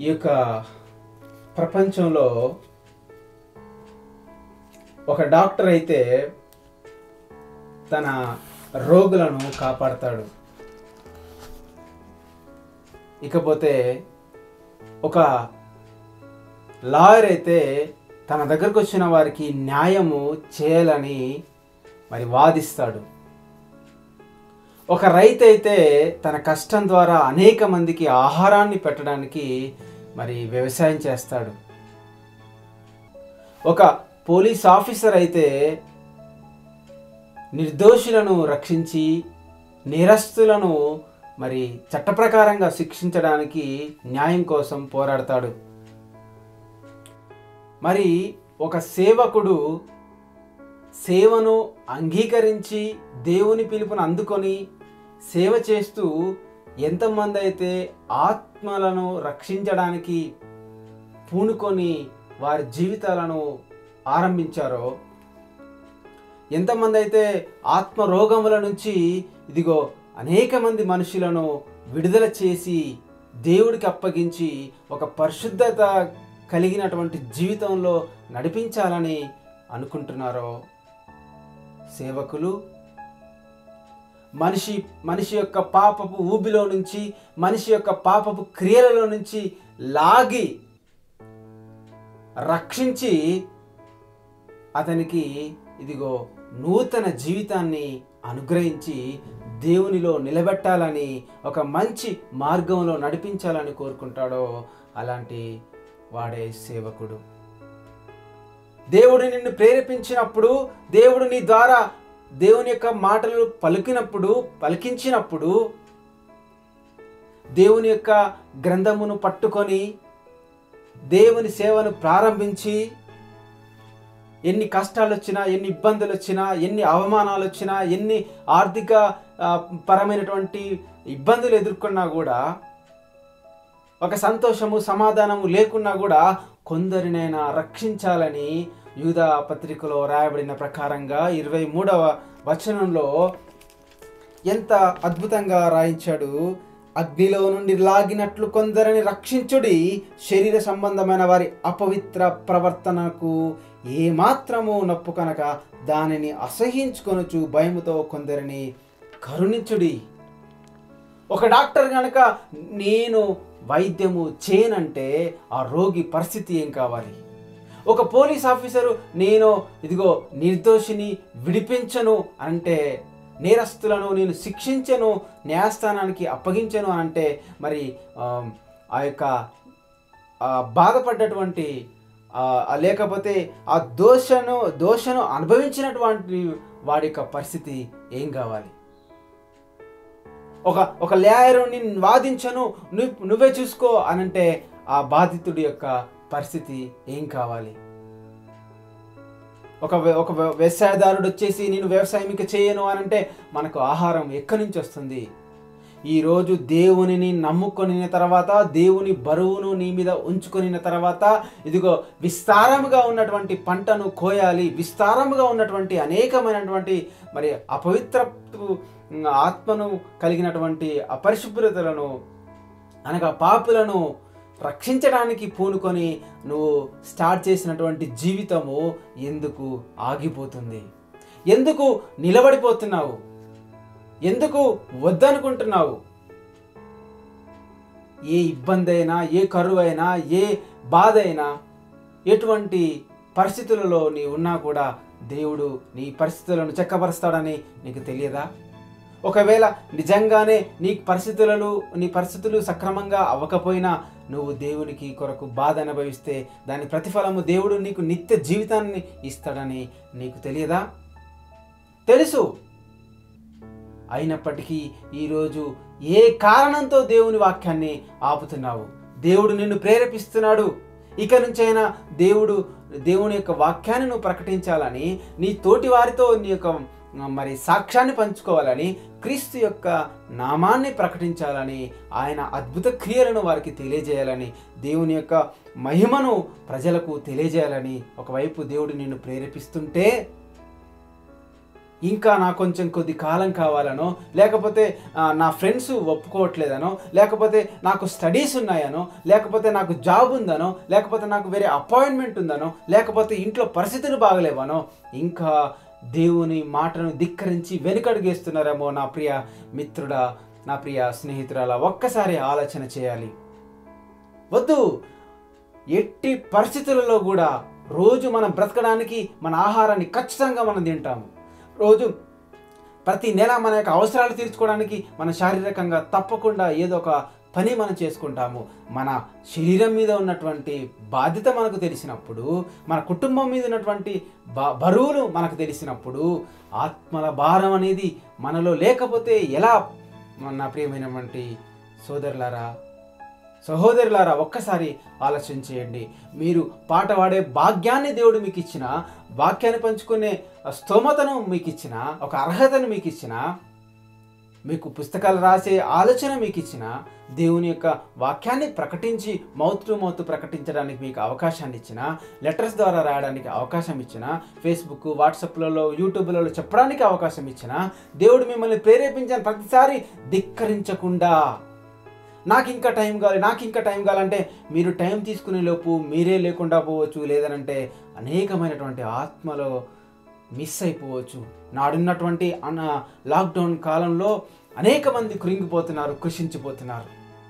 ఈ యొక్క ప్రపంచంలో ఒక డాక్టర్ అయితే తన రోగులను కాపాడతాడు ఇకపోతే ఒక లాయర్ అయితే తన దగ్గరకు వచ్చిన వారికి న్యాయము చేయాలని మరి వాదిస్తాడు ఒక రైతు అయితే తన కష్టం ద్వారా అనేక మందికి ఆహారాన్ని పెట్టడానికి మరి వ్యవసాయం చేస్తాడు ఒక పోలీస్ ఆఫీసర్ అయితే నిర్దోషులను రక్షించి నేరస్తులను మరి చట్టప్రకారంగా శిక్షించడానికి న్యాయం కోసం పోరాడతాడు మరి ఒక సేవకుడు సేవను అంగీకరించి దేవుని పిలుపును అందుకొని సేవ చేస్తూ ఎంతమంది అయితే ఆత్మలను రక్షించడానికి పూనుకొని వారి జీవితాలను ఆరంభించారో ఎంతమంది అయితే ఆత్మ రోగముల నుంచి ఇదిగో అనేక మంది మనుషులను విడుదల చేసి దేవుడికి అప్పగించి ఒక పరిశుద్ధత కలిగినటువంటి జీవితంలో నడిపించాలని అనుకుంటున్నారో సేవకులు మనిషి మనిషి యొక్క పాపపు ఊబిలో నుంచి మనిషి యొక్క పాపపు క్రియలలో నుంచి లాగి రక్షించి అతనికి ఇదిగో నూతన జీవితాన్ని అనుగ్రహించి దేవునిలో నిలబెట్టాలని ఒక మంచి మార్గంలో నడిపించాలని కోరుకుంటాడో అలాంటి వాడే సేవకుడు దేవుడు నిన్ను ప్రేరేపించినప్పుడు దేవుడు నీ ద్వారా దేవుని యొక్క మాటలు పలికినప్పుడు పలికించినప్పుడు దేవుని యొక్క గ్రంథమును పట్టుకొని దేవుని సేవను ప్రారంభించి ఎన్ని కష్టాలు వచ్చినా ఎన్ని ఇబ్బందులు వచ్చినా ఎన్ని అవమానాలు వచ్చినా ఎన్ని ఆర్థిక ఆ, పరమైనటువంటి ఇబ్బందులు ఎదుర్కొన్నా కూడా ఒక సంతోషము సమాధానము లేకున్నా కూడా కొందరినైనా రక్షించాలని యూదా పత్రికలో రాయబడిన ప్రకారంగా ఇరవై మూడవ వచనంలో ఎంత అద్భుతంగా రాయించాడు అగ్నిలో నుండి లాగినట్లు కొందరిని రక్షించుడి శరీర సంబంధమైన వారి అపవిత్ర ప్రవర్తనకు ఏమాత్రము నొప్పు కనుక దానిని అసహించుకొనుచు భయముతో కొందరిని కరుణించుడి ఒక డాక్టర్ కనుక నేను వైద్యము చేయనంటే ఆ రోగి పరిస్థితి ఏం కావాలి ఒక పోలీస్ ఆఫీసరు నేను ఇదిగో నిర్దోషిని విడిపించను అంటే నేరస్తులను నేను శిక్షించను న్యాయస్థానానికి అప్పగించను అంటే మరి ఆ, ఆ యొక్క ఆ బాధపడ్డటువంటి ఆ, ఆ లేకపోతే ఆ దోషను దోషను అనుభవించినటువంటి వాడి యొక్క పరిస్థితి ఏం కావాలి ఒక ఒక లేయరు నేను వాదించను నువ్వు నువ్వే చూసుకో అనంటే ఆ బాధితుడి యొక్క పరిస్థితి ఏం కావాలి ఒక వ్య- ఒక వ్య- వ్యవసాయదారుడు వచ్చేసి నేను వ్యవసాయం ఇక చేయను అనంటే మనకు ఆహారం ఎక్కడి నుంచి వస్తుంది ఈరోజు దేవునిని నమ్ముకొనిన తర్వాత దేవుని బరువును నీ మీద ఉంచుకొనిన తర్వాత ఇదిగో విస్తారముగా ఉన్నటువంటి పంటను కోయాలి విస్తారముగా ఉన్నటువంటి అనేకమైనటువంటి మరి అపవిత్ర ఆత్మను కలిగినటువంటి అపరిశుభ్రతలను అనగా పాపులను రక్షించడానికి పూనుకొని నువ్వు స్టార్ట్ చేసినటువంటి జీవితము ఎందుకు ఆగిపోతుంది ఎందుకు నిలబడిపోతున్నావు ఎందుకు వద్దనుకుంటున్నావు ఏ ఇబ్బంది అయినా ఏ కరువు అయినా ఏ బాధ అయినా ఎటువంటి పరిస్థితులలో నీ ఉన్నా కూడా దేవుడు నీ పరిస్థితులను చక్కపరుస్తాడని నీకు తెలియదా ఒకవేళ నిజంగానే నీ పరిస్థితులను నీ పరిస్థితులు సక్రమంగా అవ్వకపోయినా నువ్వు దేవునికి కొరకు బాధ అనుభవిస్తే దాని ప్రతిఫలము దేవుడు నీకు నిత్య జీవితాన్ని ఇస్తాడని నీకు తెలియదా తెలుసు అయినప్పటికీ ఈరోజు ఏ కారణంతో దేవుని వాక్యాన్ని ఆపుతున్నావు దేవుడు నిన్ను ప్రేరేపిస్తున్నాడు ఇక నుంచైనా దేవుడు దేవుని యొక్క వాక్యాన్ని నువ్వు ప్రకటించాలని నీ తోటి వారితో నీ యొక్క మరి సాక్ష్యాన్ని పంచుకోవాలని క్రీస్తు యొక్క నామాన్ని ప్రకటించాలని ఆయన అద్భుత క్రియలను వారికి తెలియజేయాలని దేవుని యొక్క మహిమను ప్రజలకు తెలియజేయాలని ఒకవైపు దేవుడు నిన్ను ప్రేరేపిస్తుంటే ఇంకా నాకు కొంచెం కొద్ది కాలం కావాలనో లేకపోతే ఆ, నా ఫ్రెండ్స్ ఒప్పుకోవట్లేదనో లేకపోతే నాకు స్టడీస్ ఉన్నాయనో లేకపోతే నాకు జాబ్ ఉందనో లేకపోతే నాకు వేరే అపాయింట్మెంట్ ఉందనో లేకపోతే ఇంట్లో పరిస్థితులు బాగలేవనో ఇంకా దేవుని మాటను ధిక్కరించి వెనుకడుగేస్తున్నారేమో నా ప్రియ మిత్రుడా నా ప్రియ స్నేహితురాల ఒక్కసారి ఆలోచన చేయాలి వద్దు ఎట్టి పరిస్థితులలో కూడా రోజు మనం బ్రతకడానికి మన ఆహారాన్ని ఖచ్చితంగా మనం తింటాము రోజు ప్రతి నెల మన యొక్క అవసరాలు తీర్చుకోవడానికి మన శారీరకంగా తప్పకుండా ఏదో ఒక పని మనం చేసుకుంటాము మన శరీరం మీద ఉన్నటువంటి బాధ్యత మనకు తెలిసినప్పుడు మన కుటుంబం మీద ఉన్నటువంటి బ బరువులు మనకు తెలిసినప్పుడు ఆత్మల భారం అనేది మనలో లేకపోతే ఎలా నా ప్రియమైనటువంటి సోదరులారా సహోదరులారా ఒక్కసారి ఆలోచన చేయండి మీరు పాట పాడే భాగ్యాన్ని దేవుడు మీకు ఇచ్చిన వాక్యాన్ని పంచుకునే స్తోమతను మీకు ఇచ్చిన ఒక అర్హతను మీకు ఇచ్చిన మీకు పుస్తకాలు రాసే ఆలోచన మీకు ఇచ్చిన దేవుని యొక్క వాక్యాన్ని ప్రకటించి మౌత్ టు మౌత్ ప్రకటించడానికి మీకు అవకాశాన్ని ఇచ్చిన లెటర్స్ ద్వారా రాయడానికి అవకాశం ఇచ్చిన ఫేస్బుక్ వాట్సాప్లలో యూట్యూబ్లలో చెప్పడానికి అవకాశం ఇచ్చిన దేవుడు మిమ్మల్ని ప్రేరేపించిన ప్రతిసారి ధిక్కరించకుండా నాకు ఇంకా టైం కావాలి నాకు ఇంకా టైం కావాలంటే మీరు టైం తీసుకునే లోపు మీరే లేకుండా పోవచ్చు లేదనంటే అనేకమైనటువంటి ఆత్మలో మిస్ అయిపోవచ్చు నాడున్నటువంటి అన్న లాక్డౌన్ కాలంలో అనేక మంది కృంగిపోతున్నారు కృషించిపోతున్నారు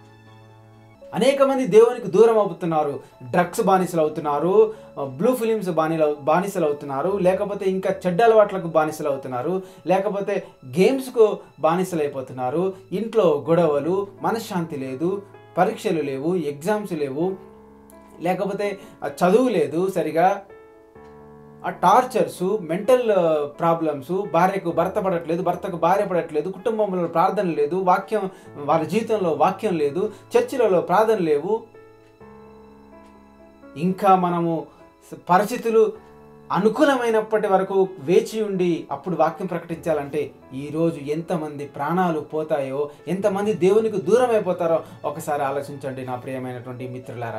అనేక మంది దేవునికి దూరం అవుతున్నారు డ్రగ్స్ బానిసలు అవుతున్నారు బ్లూ ఫిలిమ్స్ బానిల బానిసలు అవుతున్నారు లేకపోతే ఇంకా చెడ్డ అలవాట్లకు బానిసలు అవుతున్నారు లేకపోతే గేమ్స్కు బానిసలు అయిపోతున్నారు ఇంట్లో గొడవలు మనశ్శాంతి లేదు పరీక్షలు లేవు ఎగ్జామ్స్ లేవు లేకపోతే ఆ చదువు లేదు సరిగా ఆ టార్చర్స్ మెంటల్ ప్రాబ్లమ్స్ భార్యకు భర్త పడట్లేదు భర్తకు భార్య పడట్లేదు కుటుంబంలో ప్రార్థన లేదు వాక్యం వాళ్ళ జీవితంలో వాక్యం లేదు చర్చిలలో ప్రార్థన లేవు ఇంకా మనము స- పరిస్థితులు అనుకూలమైనప్పటి వరకు వేచి ఉండి అప్పుడు వాక్యం ప్రకటించాలంటే ఈరోజు ఎంతమంది ప్రాణాలు పోతాయో ఎంతమంది దేవునికి దూరం అయిపోతారో ఒకసారి ఆలోచించండి నా ప్రియమైనటువంటి మిత్రులారా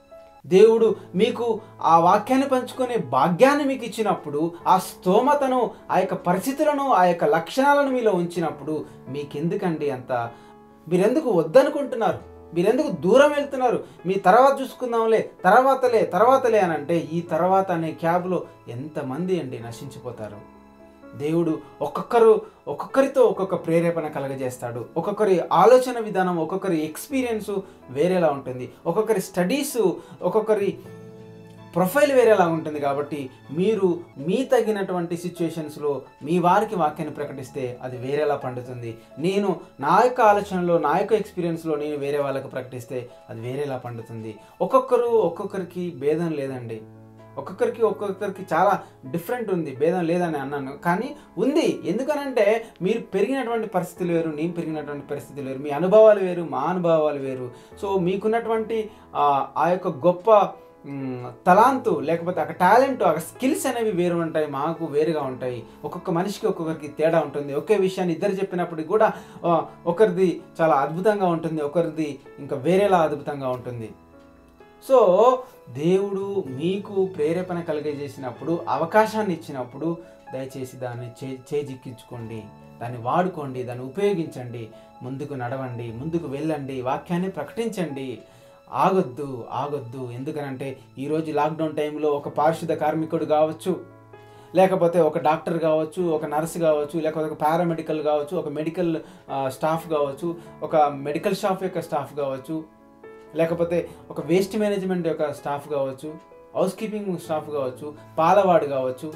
దేవుడు మీకు ఆ వాక్యాన్ని పంచుకునే భాగ్యాన్ని మీకు ఇచ్చినప్పుడు ఆ స్తోమతను ఆ యొక్క పరిస్థితులను ఆ యొక్క లక్షణాలను మీలో ఉంచినప్పుడు మీకెందుకండి అంత మీరెందుకు వద్దనుకుంటున్నారు మీరెందుకు దూరం వెళ్తున్నారు మీ తర్వాత చూసుకుందాంలే తర్వాతలే తర్వాతలే అని అంటే ఈ తర్వాత అనే క్యాబ్లో ఎంతమంది అండి నశించిపోతారు దేవుడు ఒక్కొక్కరు ఒక్కొక్కరితో ఒక్కొక్క ప్రేరేపణ కలగజేస్తాడు ఒక్కొక్కరి ఆలోచన విధానం ఒక్కొక్కరి ఎక్స్పీరియన్స్ వేరేలా ఉంటుంది ఒక్కొక్కరి స్టడీస్ ఒక్కొక్కరి ప్రొఫైల్ వేరేలా ఉంటుంది కాబట్టి మీరు మీ తగినటువంటి సిచ్యుయేషన్స్లో మీ వారికి వాక్యాన్ని ప్రకటిస్తే అది వేరేలా పండుతుంది నేను నా యొక్క ఆలోచనలో నా యొక్క ఎక్స్పీరియన్స్లో నేను వేరే వాళ్ళకు ప్రకటిస్తే అది వేరేలా పండుతుంది ఒక్కొక్కరు ఒక్కొక్కరికి భేదం లేదండి ఒక్కొక్కరికి ఒక్కొక్కరికి చాలా డిఫరెంట్ ఉంది భేదం లేదని అన్నాను కానీ ఉంది ఎందుకనంటే మీరు పెరిగినటువంటి పరిస్థితులు వేరు నేను పెరిగినటువంటి పరిస్థితులు వేరు మీ అనుభవాలు వేరు మా అనుభవాలు వేరు సో మీకున్నటువంటి ఆ ఆ యొక్క గొప్ప మ్, తలాంతు లేకపోతే ఒక టాలెంట్ ఒక స్కిల్స్ అనేవి వేరు ఉంటాయి మాకు వేరుగా ఉంటాయి ఒక్కొక్క మనిషికి ఒక్కొక్కరికి తేడా ఉంటుంది ఒకే విషయాన్ని ఇద్దరు చెప్పినప్పటికి కూడా ఆ, ఒకరిది చాలా అద్భుతంగా ఉంటుంది ఒకరిది ఇంకా వేరేలా అద్భుతంగా ఉంటుంది సో దేవుడు మీకు ప్రేరేపణ కలిగజేసినప్పుడు అవకాశాన్ని ఇచ్చినప్పుడు దయచేసి దాన్ని చే చేజిక్కించుకోండి దాన్ని వాడుకోండి దాన్ని ఉపయోగించండి ముందుకు నడవండి ముందుకు వెళ్ళండి వాక్యాన్ని ప్రకటించండి ఆగొద్దు ఆగొద్దు ఎందుకనంటే ఈరోజు లాక్డౌన్ టైంలో ఒక పారిశుద్ధ కార్మికుడు కావచ్చు లేకపోతే ఒక డాక్టర్ కావచ్చు ఒక నర్స్ కావచ్చు లేకపోతే ఒక పారామెడికల్ కావచ్చు ఒక మెడికల్ స్టాఫ్ కావచ్చు ఒక మెడికల్ షాప్ యొక్క స్టాఫ్ కావచ్చు లేకపోతే ఒక వేస్ట్ మేనేజ్మెంట్ యొక్క స్టాఫ్ కావచ్చు హౌస్ కీపింగ్ స్టాఫ్ కావచ్చు పాలవాడు కావచ్చు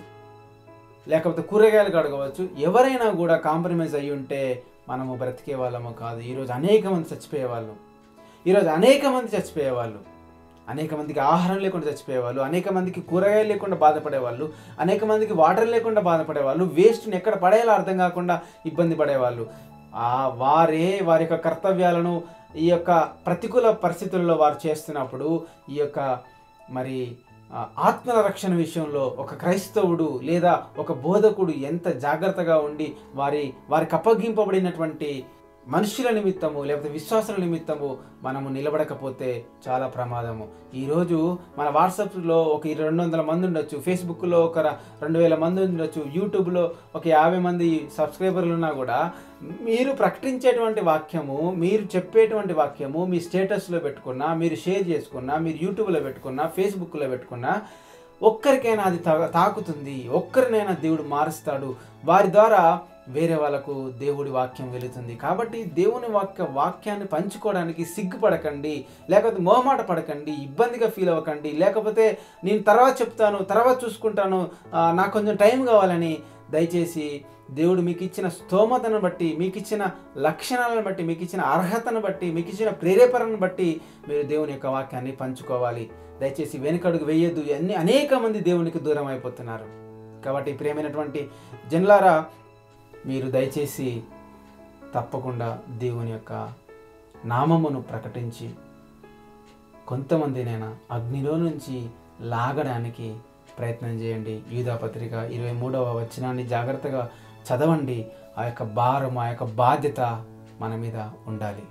లేకపోతే కూరగాయలు కాడు కావచ్చు ఎవరైనా కూడా కాంప్రమైజ్ అయ్యి ఉంటే మనము బ్రతికే వాళ్ళము కాదు ఈరోజు అనేక మంది చచ్చిపోయేవాళ్ళు ఈరోజు అనేక మంది చచ్చిపోయేవాళ్ళు అనేక మందికి ఆహారం లేకుండా చచ్చిపోయేవాళ్ళు అనేక మందికి కూరగాయలు లేకుండా బాధపడేవాళ్ళు అనేక మందికి వాటర్ లేకుండా బాధపడేవాళ్ళు వేస్ట్ని ఎక్కడ పడేయాలో అర్థం కాకుండా ఇబ్బంది పడేవాళ్ళు ఆ వారే వారి యొక్క కర్తవ్యాలను ఈ యొక్క ప్రతికూల పరిస్థితుల్లో వారు చేస్తున్నప్పుడు ఈ యొక్క మరి ఆ, ఆత్మల రక్షణ విషయంలో ఒక క్రైస్తవుడు లేదా ఒక బోధకుడు ఎంత జాగ్రత్తగా ఉండి వారి వారికి అప్పగింపబడినటువంటి మనుషుల నిమిత్తము లేకపోతే విశ్వాసాల నిమిత్తము మనము నిలబడకపోతే చాలా ప్రమాదము ఈరోజు మన వాట్సాప్లో ఒక రెండు వందల మంది ఉండొచ్చు ఫేస్బుక్లో ఒక ర- రెండు వేల మంది ఉండొచ్చు యూట్యూబ్లో ఒక యాభై మంది సబ్స్క్రైబర్లు ఉన్నా కూడా మీరు ప్రకటించేటువంటి వాక్యము మీరు చెప్పేటువంటి వాక్యము మీ స్టేటస్లో పెట్టుకున్నా మీరు షేర్ చేసుకున్నా మీరు యూట్యూబ్లో పెట్టుకున్నా ఫేస్బుక్లో పెట్టుకున్నా ఒక్కరికైనా అది తా- తాకుతుంది ఒక్కరినైనా దేవుడు మారుస్తాడు వారి ద్వారా వేరే వాళ్ళకు దేవుడి వాక్యం వెళుతుంది కాబట్టి దేవుని వాక్య వాక్యాన్ని పంచుకోవడానికి సిగ్గుపడకండి లేకపోతే మొహమాట పడకండి ఇబ్బందిగా ఫీల్ అవ్వకండి లేకపోతే నేను తర్వాత చెప్తాను తర్వాత చూసుకుంటాను ఆ, నాకు కొంచెం టైం కావాలని దయచేసి దేవుడు మీకు ఇచ్చిన స్తోమతను బట్టి మీకు ఇచ్చిన లక్షణాలను బట్టి మీకు ఇచ్చిన అర్హతను బట్టి మీకు ఇచ్చిన ప్రేరేపణను బట్టి మీరు దేవుని యొక్క వాక్యాన్ని పంచుకోవాలి దయచేసి వెనుకడుగు వేయొద్దు అన్ని అనేక మంది దేవునికి దూరం అయిపోతున్నారు కాబట్టి ప్రియమైనటువంటి జన్లారా మీరు దయచేసి తప్పకుండా దేవుని యొక్క నామమును ప్రకటించి కొంతమందినైనా అగ్నిలో నుంచి లాగడానికి ప్రయత్నం చేయండి యూదా పత్రిక ఇరవై మూడవ వచనాన్ని జాగ్రత్తగా చదవండి ఆ యొక్క భారం ఆ యొక్క బాధ్యత మన మీద ఉండాలి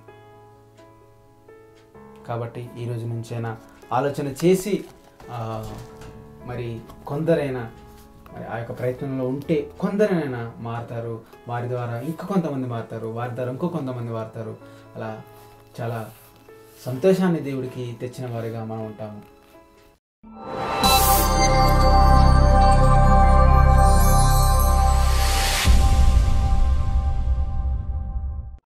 కాబట్టి ఈ రోజు నుంచైనా ఆలోచన చేసి ఆ, మరి కొందరైనా మరి ఆ యొక్క ప్రయత్నంలో ఉంటే కొందరైనా మారుతారు వారి ద్వారా ఇంకా కొంతమంది మారుతారు వారి ద్వారా ఇంకో కొంతమంది మారుతారు అలా చాలా సంతోషాన్ని దేవుడికి తెచ్చిన వారిగా మనం ఉంటాము